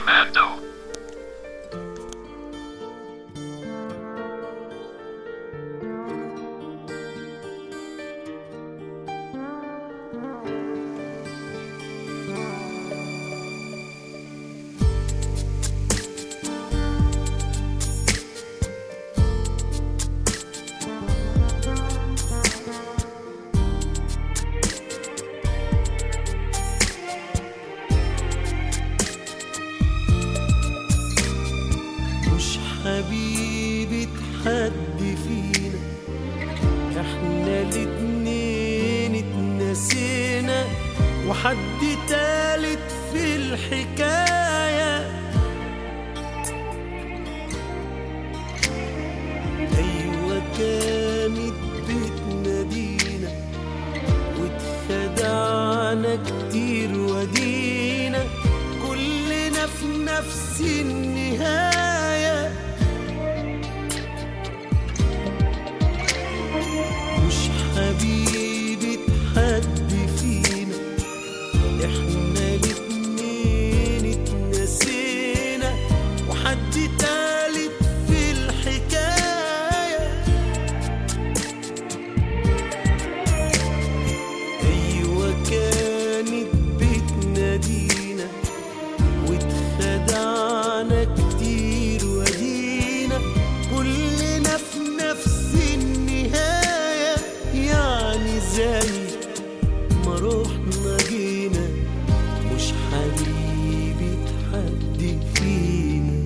Mando. مش حبيبة حد فينا احنا الاتنين اتنسينا وحد تالت في الحكاية أيوة كانت بتنادينا واتخدعنا كتير ودينا كلنا في نفس النهاية مش حبيبة حد فينا احنا الاتنين اتنسينا وحد تالت في الحكاية أيوة كانت بتنادينا واتخدعنا كتير ودينا كلنا في نفس النهاية يعني زي ما روحنا جينا مش حبيبة حد فينا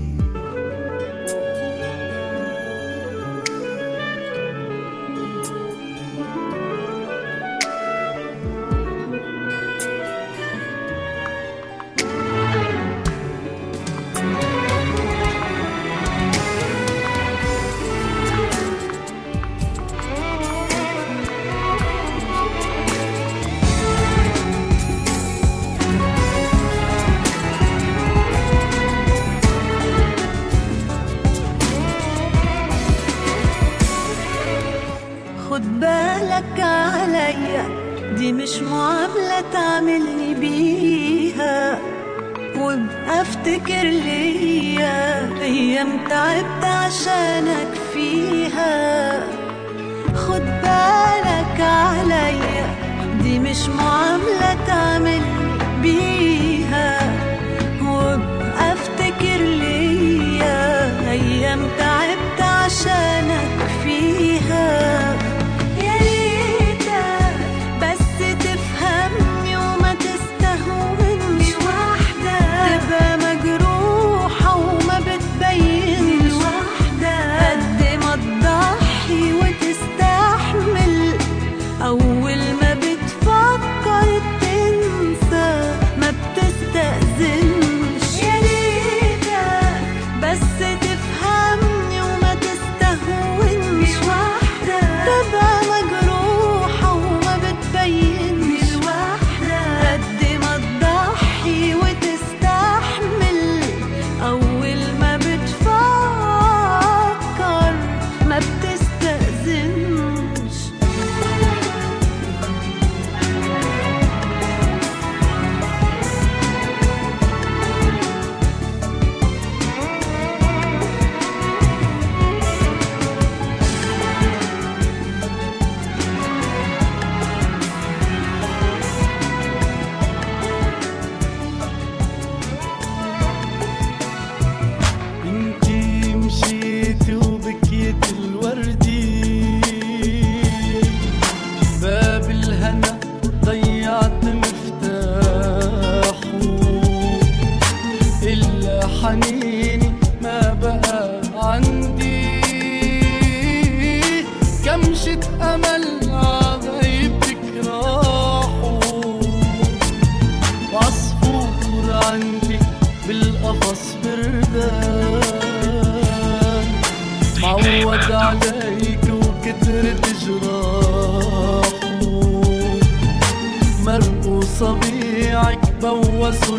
خد بالك عليا دي مش معاملة تعملني بيها وابقى افتكر ليا ايام تعبت عشانك فيها خد بالك عليا دي مش معاملة تعملني بيها وابقى افتكر ليا ايام تعبت عشانك فيها يا ريتك بس تفهمني وما تستهونش وحدك تبقى مجروحة وما بتبينش وحدك قد ما تضحي وتستحمل أول ما بتفكر تنسى ما بتستأذنش يا ريتك بس تفهمني وما تستهونش وحدك تبقى مجروحة وما بتبينش وحدك قد ما تضحي وتستحمل أول ما بتفكر ما بتستأذنش انتي مشيتي وبكيت الوردي باب الهنا ضيعت مفتاحه إلا حنيني ما بقى عندي كمشة أمل عغيبتك راحوا وعصفور عندي بالقفص بردان معود عليك وكترت جراحه مرقوا صبيعك بوسوا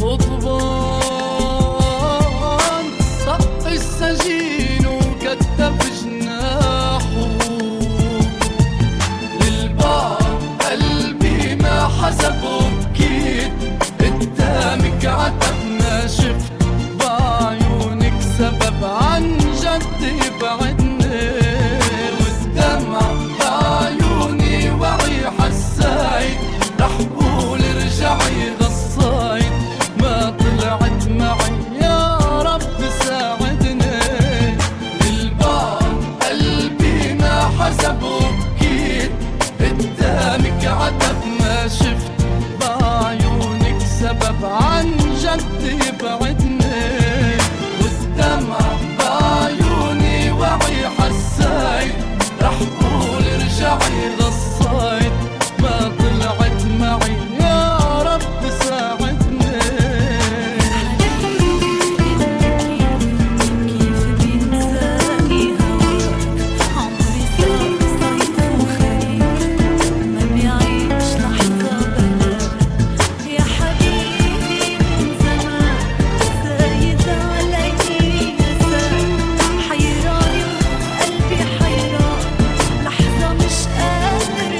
القضبان طق السجين وكتف جناحه للبعض قلبي ما حسب وبكيت قدامك عتب ما شفت عجب وبكيت قدامك عتب ما شفت بعيونك سبب عن جد يبعدني والدمع بعيوني وعي حساي رح قول ارجعي غصايد ما طلعت معي يا رب ساعدني كيف بينساني هواك عمري صار صيف وخريف ما بيعيش لحظة بلاك يا حبيبي من زمان زايد علي نساك حيران قلبي حيران لحظة مش قادر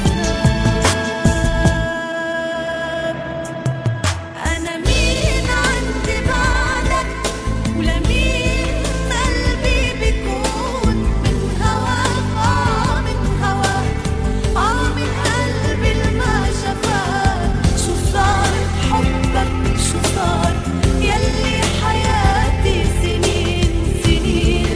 ينساك أنا مين عندي بعدك ولمين قلبي بيكون من هواك آه من هواك آه من قلبي الما شفاك شو صار بحبك شو صار يلي حياتي سنين سنين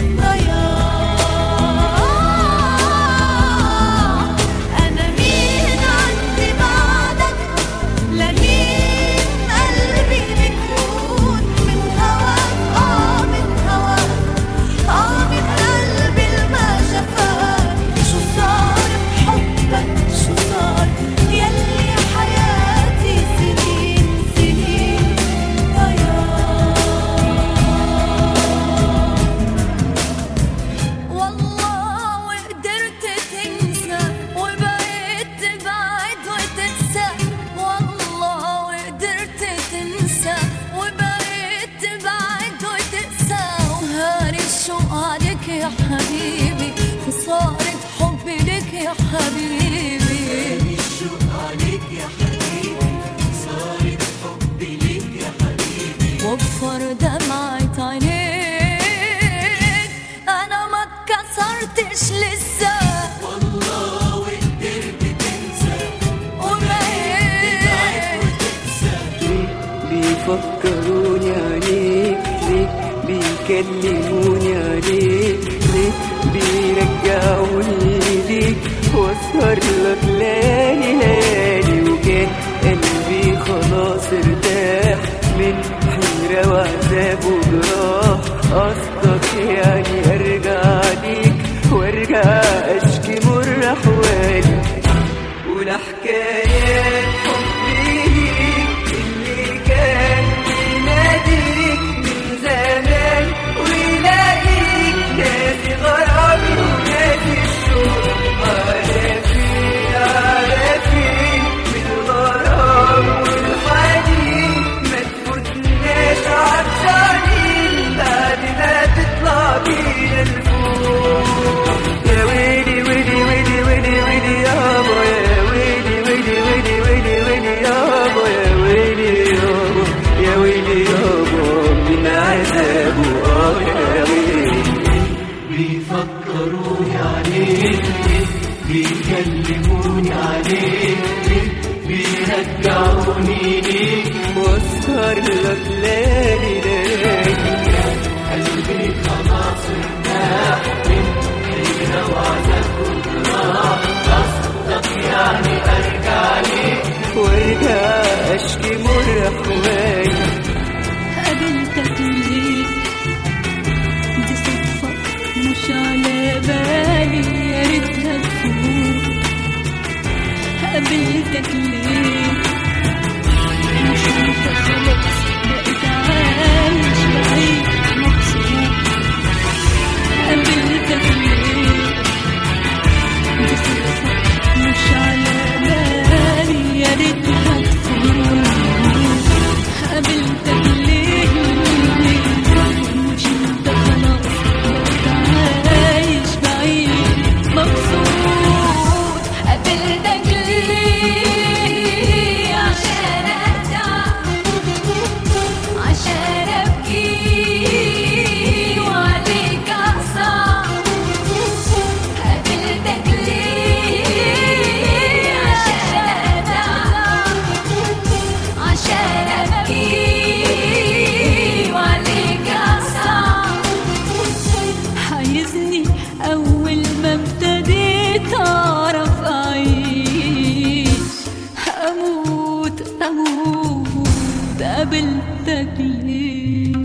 ضياع أنا مين عندي بعدك لمين قلبي بيكون من هواك آه من هواك آه من قلبي الما شفاك شو صار بحبك شو صار يلي حياتي سنين سنين ضياع والله وقدرت تنسى وبقيت تبعد وتنسى والله وقدرت تنسى وبقيت تبعد وتنسى وهاني الشوق عليك يا حبيبي وصارت حبي لك يا حبيبي وبفر دمعة عينيك أنا ما اتكسرتش لسه والله وقدرت تنسى وبقيت بيفكروني عليك ليه بيكلموني عليك ليه بيرجعوني ليك واسهر لك ليالي ليالي وكان قلبي خلاص ارتاح من حيرة وعذاب وجراح قصدك يعني ارجع ليك وارجع اشكي مر احوالي والحكايات حبي ليك اللي كان بيناديك من زمان ويلاقيك ناسي غرامي وناسي الشوق عارفين عارفين بالغرام والحنين ما تفوتناش عطشانين بعد ما تطلع بينا الفوق يا ويلي ويلي ويلي ويلي ويلي يابا يا ويلي ويلي ويلي ويلي ويلي يابا يا ويلي يابا يا ويلي يابا من عذابه اه يا ويلي بيفكروني عليك بيكلموني عليك بيرجعوني ليك واسهر لك ليالي ليالي قلبي خلاص ارتاح من حيرة وعذاب وجراح قصدك يعني ارجع ليك وارجع اشكي مر احوالي قابلتك ليه دي صدفة مش على بالي يا ريتها تفوت قابلتك ليه مش انت خلاص بقيت عايش بعيد مبسوط قابلتك ليه دي صدفة مش على بالي يا ريتها تفوت قابلتك ليه مش انت خلاص بقيت عايش بعيد مبسوط قابلتك ليه عشان ارجع عشان ابكي قابلتك ليه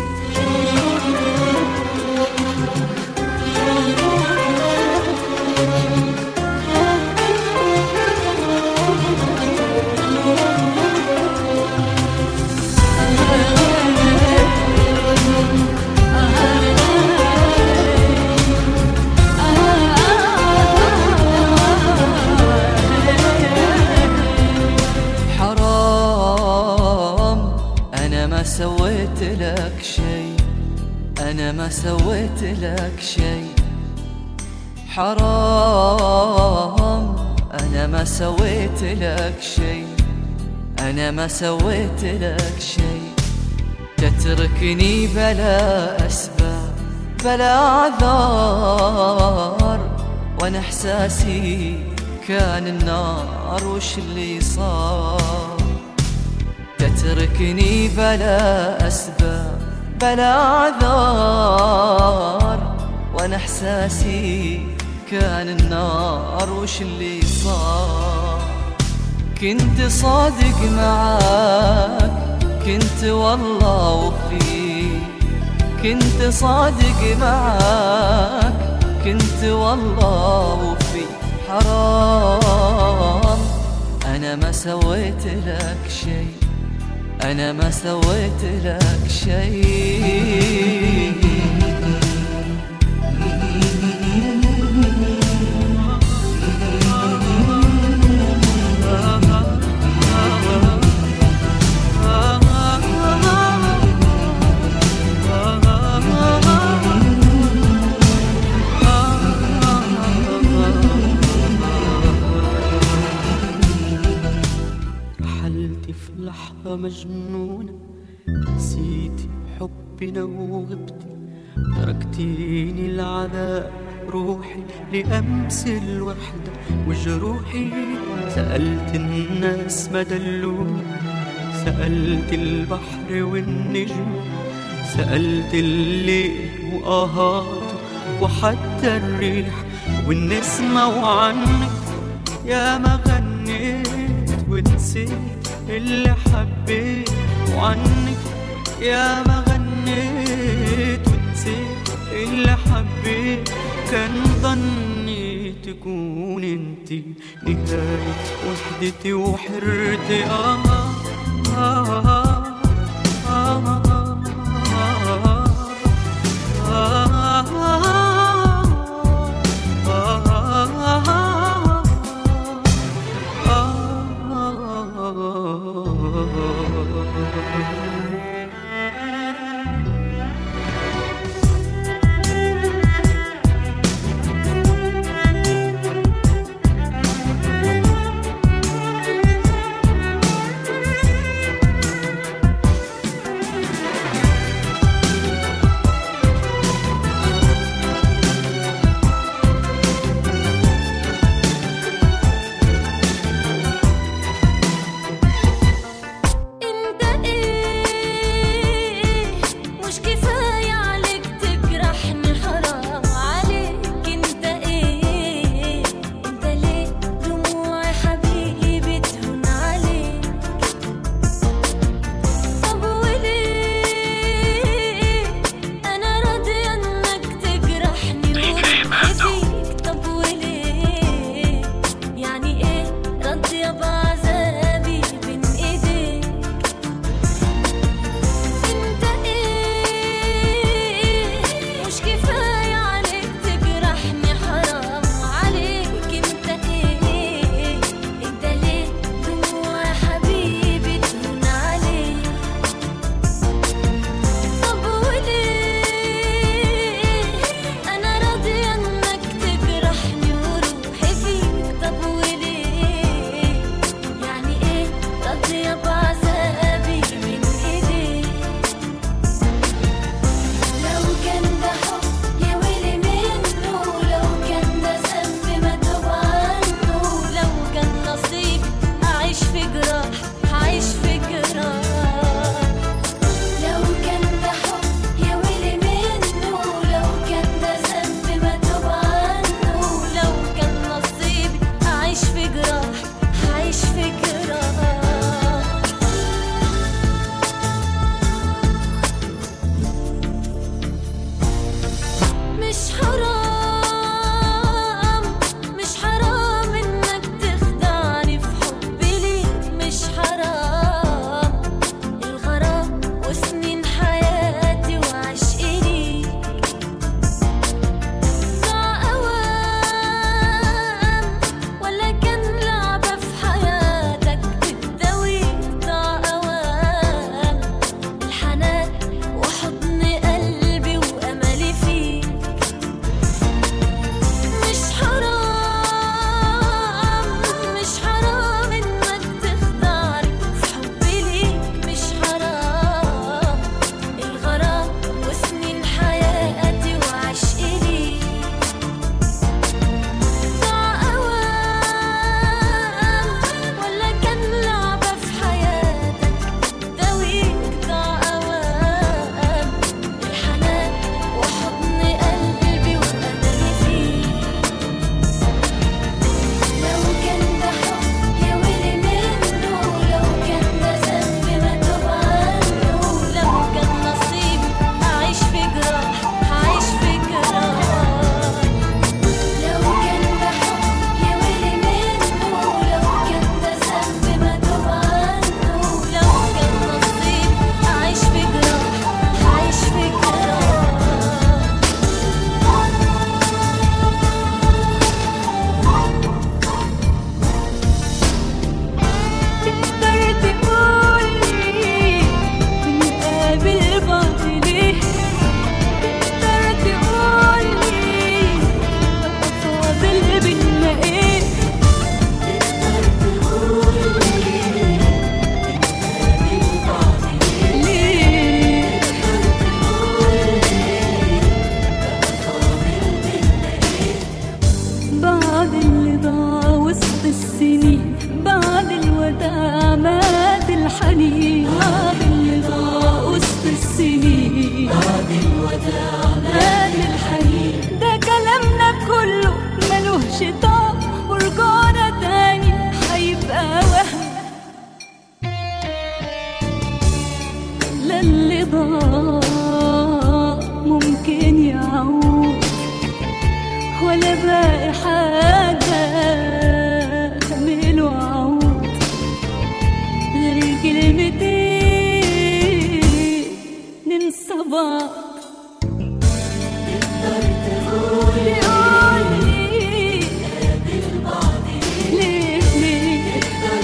حرام أنا ما سويت لك شي أنا ما سويت لك شي حرام أنا ما سويت لك شي أنا ما سويت لك شي تتركني بلا أسباب بلا أعذار وأنا إحساسي كان النار وش اللي صار تتركني بلا أسباب بلا أعذار وأنا إحساسي كان النار وش اللي صار كنت صادق معاك كنت والله وفي كنت صادق معاك كنت والله وفي حرام أنا ما سويت لك شي أنا ما سويت لك شي رحلت في لحظة مجنونة نسيتي حبنا وغبتي تركتيني العذاب روحي لأمس الوحدة وجروحي سألت الناس ما دلوني سألت البحر والنجم سألت الليل وآهاته وحتى الريح والنسمة وعنك يا ما غنيت ونسيت اللي حبيت وعنك يا ما غنيت ونسيت اللي حبيت كان ظني تكون انتي نهاية وحدتي وحرتي آه آه آه آه بعد اللي ضاع وسط السنين بعد الوداع مات الحنين بعد اللي ضاع وسط السنين بعد الوداع مات الحنين ده كلامنا كله ملوش طعم ورجعنا تاني هيبقى وهم لا اللي ضاع ممكن يعود ولا باقي حاجة تعمله عود غير كلمتين ننسى بعض قولي ليه ليه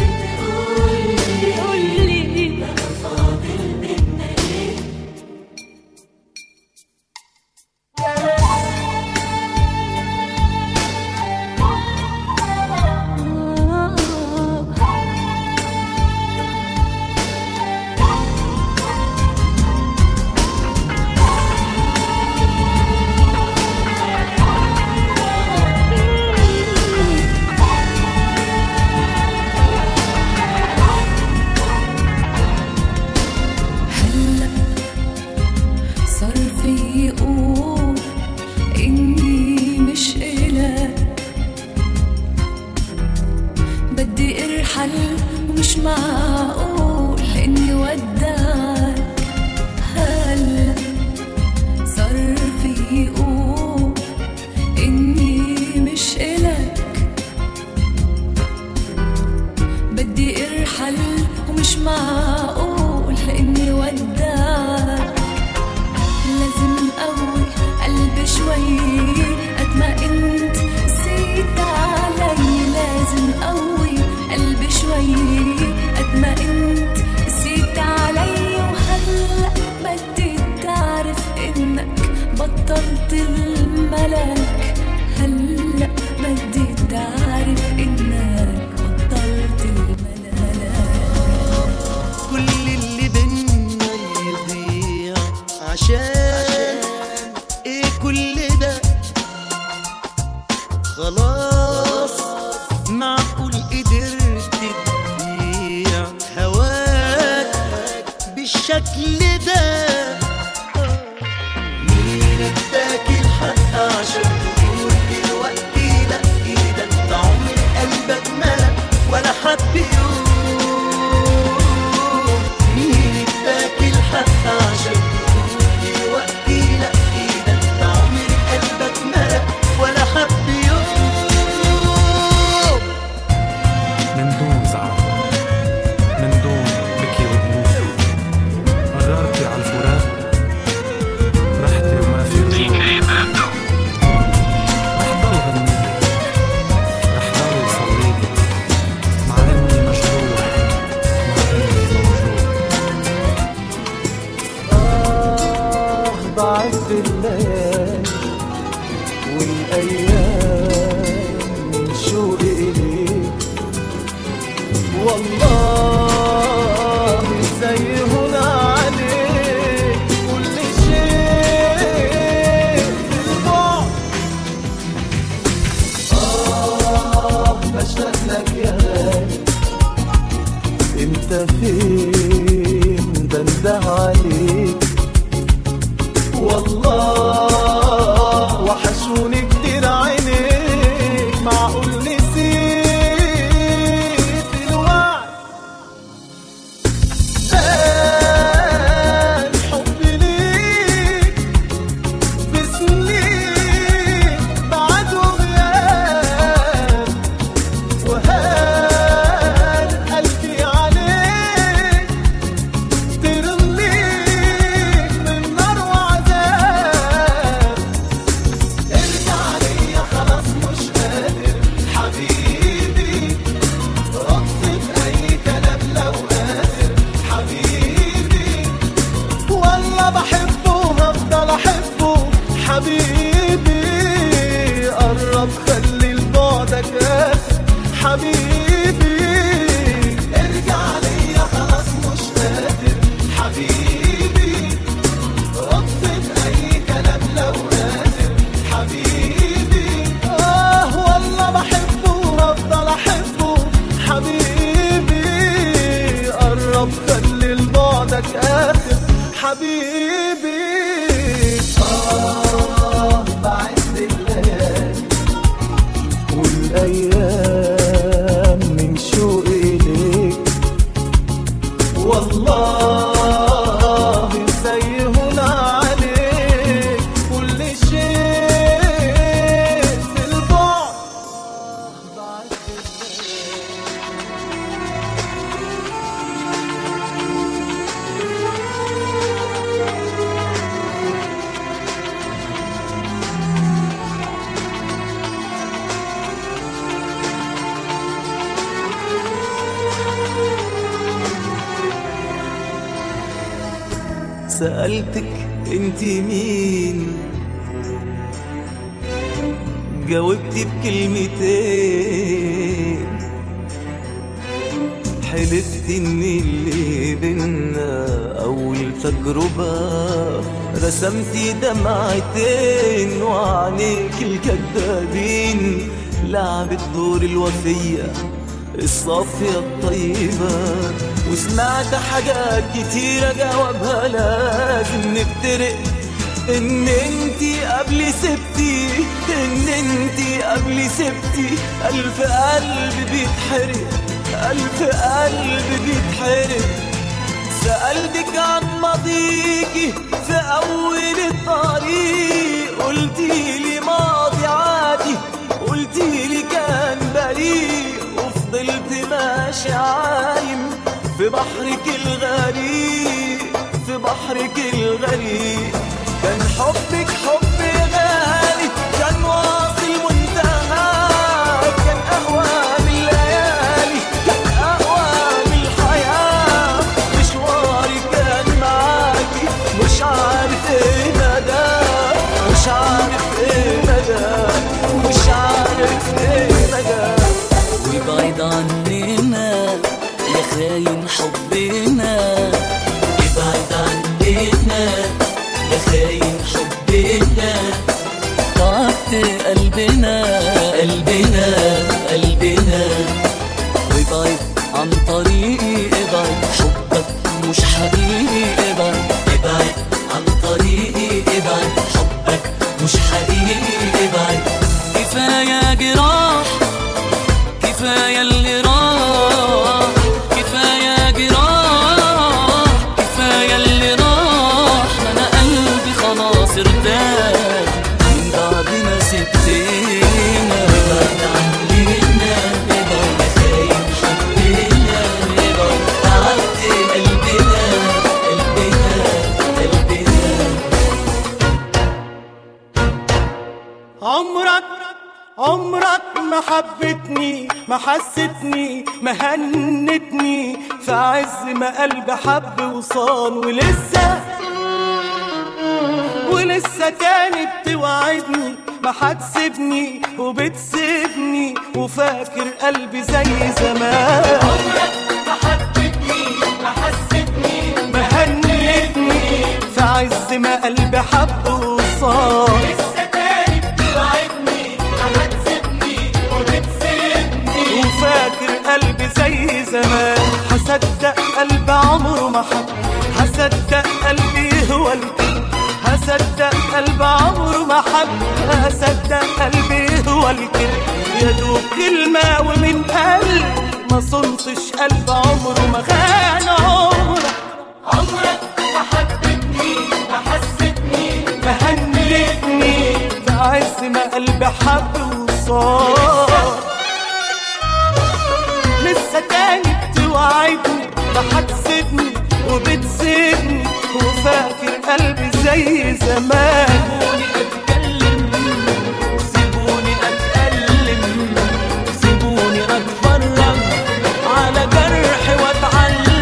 قولي هلا صار في يقول إني مش إلك بدي ارحل ومش معقول إني ودعك هلا صار في يقول إني مش إلك بدي ارحل ومش معقول اني ودعك لازم قوي قلبي شوي قد ما انت نسيت علي لازم قوي قلبي شوي قد ما انت نسيت علي وهلا بدي تعرف انك بطلت الملك هلا بدي تعرف انك بطلت الملك كل اللي بينا يضيع عشان ايه كل ده خلاص معقول قدرت تبيع هواك بالشكل ده مين اداك الحق عشان تقول دلوقتي لا ايه ده انت عمر قلبك ملك ولا حب يوم مين اداك الحق عشان تقول دلوقتي لا ايه ده انت عمر قلبك ملك ولا حب يوم من دون زعل من دون بكي ودموع قررتي على الفراق رحتي وما في رجوع رح ضل غنيلي رح ضل صليلي مع اني مجروح مع اني موجوع آه بعد الليل والأيام من شوقي إليك والله زي هنا عليك كل شيء في البعد آه بشتاق لك يا غالي انت فين بنده عليك والله وحشوني كتير عينيك معقول نسيت الوعد كان حبي ليك بسنين بعد وغياب وهان قلبي عليك ترميك من نار وعذاب ارجع ليا خلاص مش قادر حبيبي رد بأي كلام لو قادر حبيبي والله بحبه وهفضل احبه حبيبي قرب خلي لبعدك آخر حبيبي ارجع ليا خلاص مش قادر حبيبي رد بأي كلام لو قادر حبيبي اه والله بحبه حبيبي آه بعز الليالي والأيام من شوقي إليك والله سيهون عليك كل شيء في البعد بعد سألتك انت مين جاوبتي بكلمتين حلفت ان اللي بينا اول تجربة رسمتي دمعتين وعينيك الكدابين لعبت دور الوفية الصافية الطيبة وسمعت حاجات كتيرة جوابها لازم نفترق ان انتي قبل سبتي ان انتي قبل سبتي الف قلب بيتحرق الف قلب بيتحرق سألتك عن ماضيكي في أول الطريق قلتي لي ماضي عادي قلتي لي كان بريء وفضلت ماشي عايم في بحرك الغريق في بحرك الغريق كان حبك حب غالي كان واصل منتهى كان أقوى من الليالي كان أقوى من الحياة مشواري كان معاكي مش عارف ايه مدى مش عارف ايه مدى مش عارف ايه مدى وبعيد عننا يا خاين حبنا ابعد عننا يا خاين حبنا تعبت قلبنا قلبنا قلبنا وابعد عن طريقي ابعد حبك مش حقيقي ابعد ابعد عن طريقي ابعد حبك مش حقيقي ابعد كفاية جراح كفاية اللي راح كفاية جراح كفاية اللي راح ما انا قلبي خلاص ارتاح من بعد ما سبتنا ابعد عننا ابعد يا خاين حبنا ابعد تعبت قلبنا قلبنا قلبنا عمرك عمرك ما حبتني ما حستني ما هنتني في عز ما قلبي حب وصان ولسه ولسه تاني بتوعدني ما هتسيبني وبتسيبني وفاكر قلبي زي زمان عمرك ما حبتني ما حستني ما هنتني في عز ما قلبي حب وصان لسه تاني بتوعدني ما هتسيبني وبتسيبني وفاكر قلبي زي زمان هصدق قلبي عمره ما حب هصدق قلبي هو الكذب هصدق قلب عمره ما حب هصدق قلبي هو الكذب يا دوب كلمة ومن قلب ما صنتش قلب عمره ما خان عمرك عمرك ما حبتني ما حستني ما هنتني في عز ما قلبي حب وصار لسه تاني بتوعدني بحسدني وبتسيبني وفاكر قلبي زي زمان سيبوني اتألم سيبوني اتفرج على جرحي واتعلم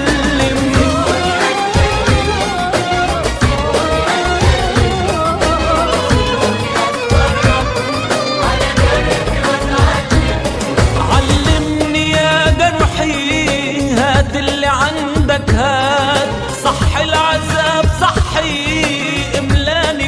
علمني يا جرحي هات اللي عندك هات صح العذاب صحي املاني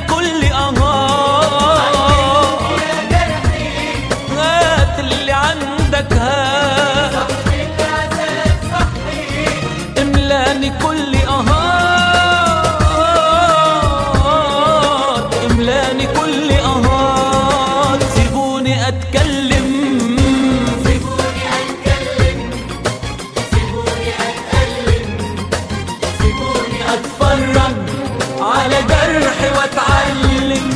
اتكلم سيبوني أتكلم سيبوني أتألم سيبوني اتفرج على جرحي واتعلم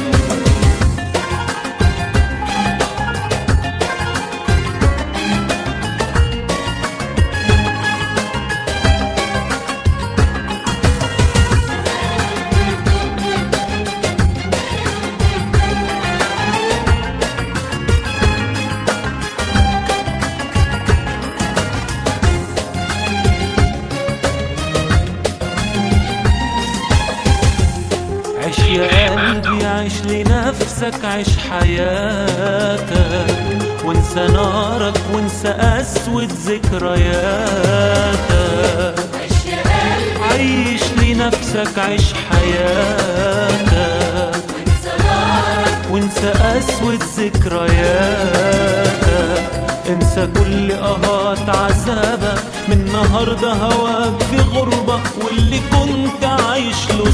عيش يا قلبي عيش لنفسك عيش حياتك وانسى نارك وانسى أسود ذكرياتك عيش لنفسك عيش حياتك وانسى أسود ذكرياتك انسى كل قهات عذابك من النهاردة هواك في غربة واللي كنت عايش له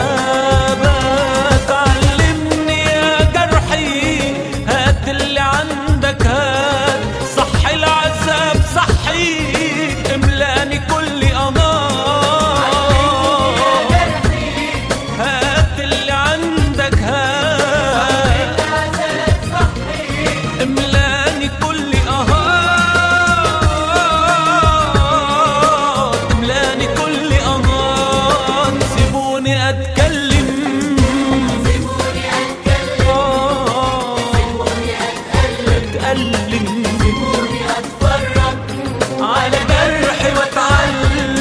سابك علمني يا جرحي هات اللي عندك هات صح العذاب صحيك املاني كل امان هات اللي عندك هات املاني كل اهات املاني كل اهات سيبوني اتكلم سيبوني أتكلم آه، سيبوني أتألم اتألم سيبوني أتفرج على جرحي واتعلم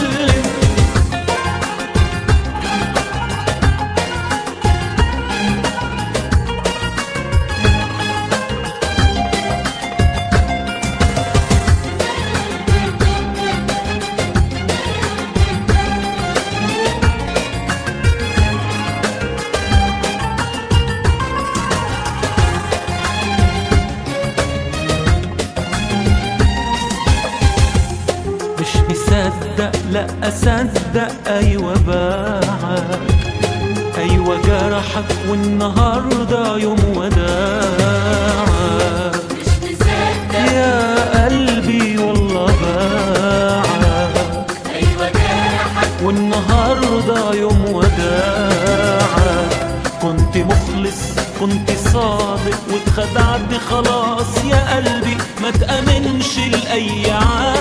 مش مصدق لا اصدق ايوه باعك ايوه جرحك والنهارده يوم وداعك مش مصدق يا قلبي والله باعك أيوة جرحك والنهارده يوم وداعك كنت مخلص كنت صادق واتخدعت خلاص يا قلبي ما تأمنش لأي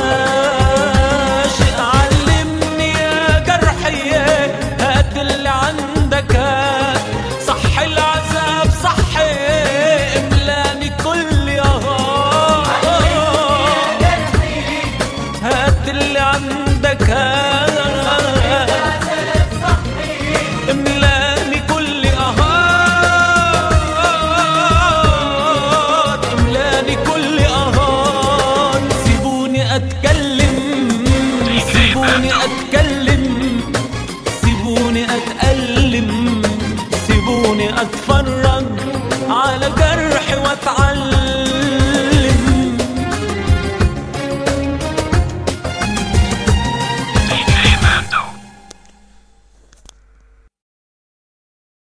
عاشق علمني يا جرحي هات اللي عندك هات صح العذاب صح املاني كل اهات هات اللي عندك هات املاني كل اهات املاني كل اهات سيبوني اتكلم سيبوني اتكلم سيبوني اتألم سيبوني اتفرج على جرحي واتعلم